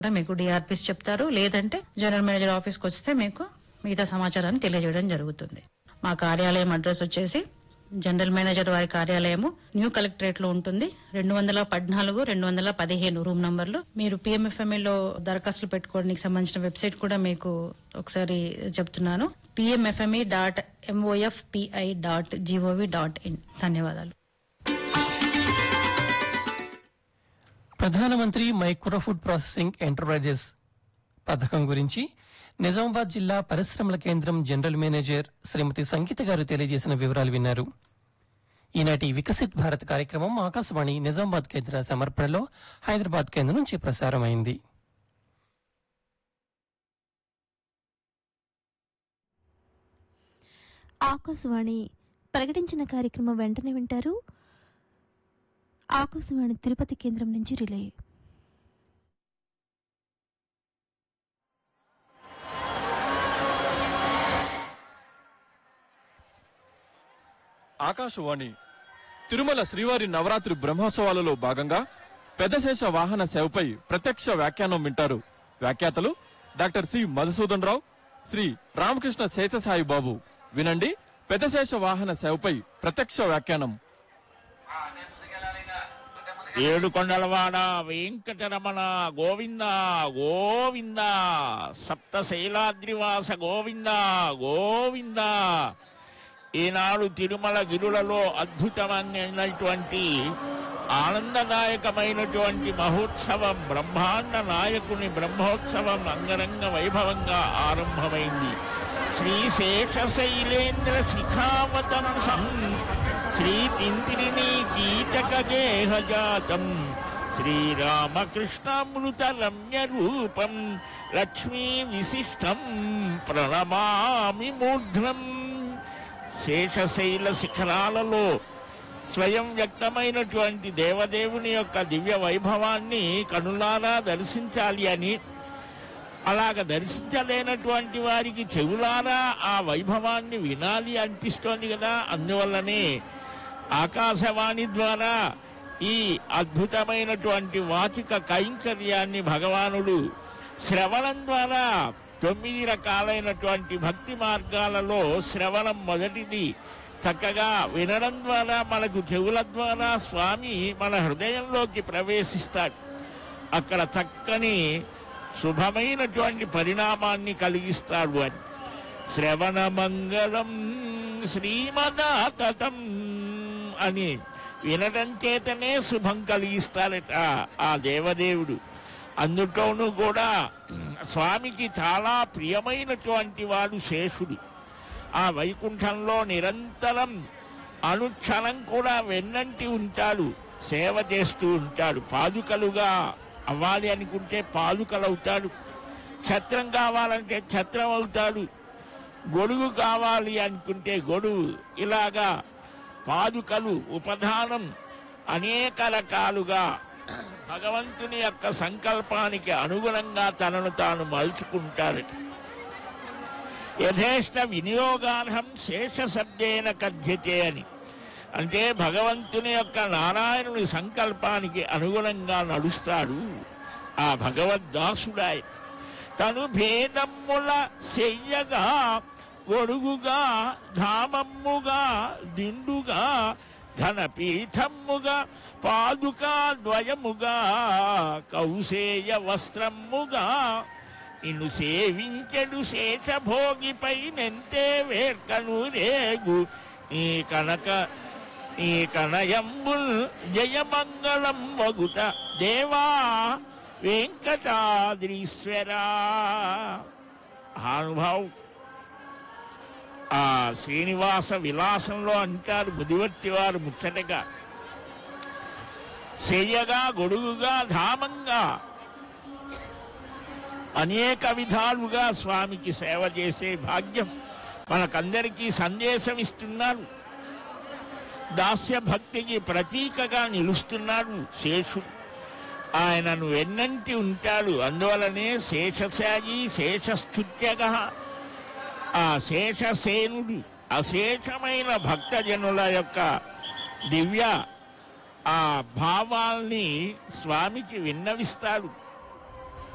మీకు డిఆర్పిస్ చెప్తారు లేదంటే జనరల్ మేనేజర్ ఆఫీస్కి వస్తే మీకు మిగతా సమాచారాన్ని తెలియజేయడం జరుగుతుంది మా కార్యాలయం అడ్రస్ వచ్చేసి జనరల్ మేనేజర్ వారి కార్యాలయము న్యూ కలెక్టరేట్ లో ఉంటుంది రెండు వందల పద్నాలుగు రెండు వందల పదిహేను రూమ్ నంబర్లు మీరు PMFME లో దరఖాస్తులు పెట్టుకోవడానికి సంబంధించిన వెబ్సైట్ కూడా మీకు ఒకసారి చెప్తున్నాను PMFME dot MOFPI dot GOV dot IN ధన్యవాదాలు ప్రధానమంత్రి మైక్రో ఫుడ్ ప్రాసెసింగ్ ఎంటర్ప్రైజెస్ పథకం గురించి నిజామాబాద్ జిల్లా పరిశ్రమల కేంద్రం జనరల్ మేనేజర్ శ్రీమతి సంగీత గారు తెలియజేసిన వివరాలు విన్నారు ఈనాటి వికసిత్ భారత్ కార్యక్రమం ఆకాశవాణి నిజామాబాద్ కేంద్ర సమర్పణలో హైదరాబాద్ కేంద్రం నుంచి ప్రసారమైంది ఆకాశవాణి ప్రకటించిన కార్యక్రమం వెంటనే వింటారు ఆకాశవాణి తిరుపతి కేంద్రం నుంచి రిలే ఆకాశవాణి తిరుమల శ్రీవారి నవరాత్రి బ్రహ్మోత్సవాలలో భాగంగా పెద్దశేష వాహన సేవపై ప్రత్యక్ష వ్యాఖ్యానం వింటారు వ్యాఖ్యాతలు డాక్టర్ సి మధుసూదన్ రావు శ్రీ రామకృష్ణ శేషసాయి బాబు వినండి పెద్దశేష వాహన సేవపై ప్రత్యక్ష వ్యాఖ్యానం ఏడు కొండలవాడ వెంకటరమణ గోవింద గోవింద సప్త శైలాద్రివాస గోవింద గోవింద ఈనాడు తిరుమల గిరులలో అద్భుతమైనటువంటి ఆనందదాయకమైనటువంటి మహోత్సవం బ్రహ్మాండ నాయకుని బ్రహ్మోత్సవం అంగరంగ వైభవంగా ఆరంభమైంది శ్రీ శేషశైలేంద్ర శిఖావతనం శ్రీ తింత్రిని కీటక గేహజాతం శ్రీరామకృష్ణామృత రమ్య రూపం లక్ష్మీ విశిష్టం ప్రణమామి మూఢ్రం శేషశైల శిఖరాలలో స్వయం వ్యక్తమైనటువంటి దేవదేవుని యొక్క దివ్య వైభవాన్ని కనులారా దర్శించాలి అని అలాగ దర్శించలేనటువంటి వారికి చెవులారా ఆ వైభవాన్ని వినాలి అనిపిస్తోంది కదా అందువల్లనే ఆకాశవాణి ద్వారా ఈ అద్భుతమైనటువంటి వాచిక కైంకర్యాన్ని భగవానుడు శ్రవణం ద్వారా తొమ్మిది రకాలైనటువంటి భక్తి మార్గాలలో శ్రవణం మొదటిది చక్కగా వినడం ద్వారా మనకు చెవుల ద్వారా స్వామి మన హృదయంలోకి ప్రవేశిస్తాడు అక్కడ చక్కని శుభమైనటువంటి పరిణామాన్ని కలిగిస్తాడు అని శ్రవణ మంగళం శ్రీమదాతతం అని వినడం చేతనే శుభం కలిగిస్తారట ఆ దేవదేవుడు అందులోనూ కూడా స్వామికి చాలా ప్రియమైనటువంటి వాడు శేషుడు ఆ వైకుంఠంలో నిరంతరం అనుక్షణం కూడా వెన్నంటి ఉంటాడు సేవ చేస్తూ ఉంటాడు పాదుకలుగా అవ్వాలి అనుకుంటే పాదుకలు అవుతాడు ఛత్రం కావాలంటే ఛత్రం అవుతాడు గొడుగు కావాలి అనుకుంటే గొడుగు ఇలాగా పాదుకలు ఉపధానం అనేక రకాలుగా భగవంతుని యొక్క సంకల్పానికి అనుగుణంగా తనను తాను మలుచుకుంటారట యథేష్ట వినియోగార్హం శేష శబ్దేన కథ్యతే అని అంటే భగవంతుని యొక్క నారాయణుని సంకల్పానికి అనుగుణంగా నడుస్తాడు ఆ భగవద్దాసుడాయ తను భేదమ్ముల చెయ్యగా ఒడుగుగా ధామమ్ముగా దిండుగా ఘనపీఠమ్ముగా పాదుకా ద్వయముగా కౌసేయ వస్త్రమ్ముగా నిన్ను సేవించెడు శేషభోగిపై నెంతే వేర్కను రేగు నీ కనక నీ కనయంబుల్ జయమంగళం వగుట దేవా వెంకటాద్రీశ్వరా అనుభవం ఆ శ్రీనివాస విలాసంలో అంటారు ముదివర్తి వారు ముచ్చటగా చెయ్యగా గొడుగుగా ధామంగా అనేక విధాలుగా స్వామికి సేవ చేసే భాగ్యం మనకందరికీ సందేశం ఇస్తున్నారు దాస్య భక్తికి ప్రతీకగా నిలుస్తున్నాడు శేషుడు ఆయనను వెన్నంటి ఉంటాడు అందువలనే శేషశాయి శేషస్థుత్యగా ఆ శేషసేనుడు అశేషమైన భక్తజనుల యొక్క దివ్య ఆ భావాల్ని స్వామికి విన్నవిస్తాడు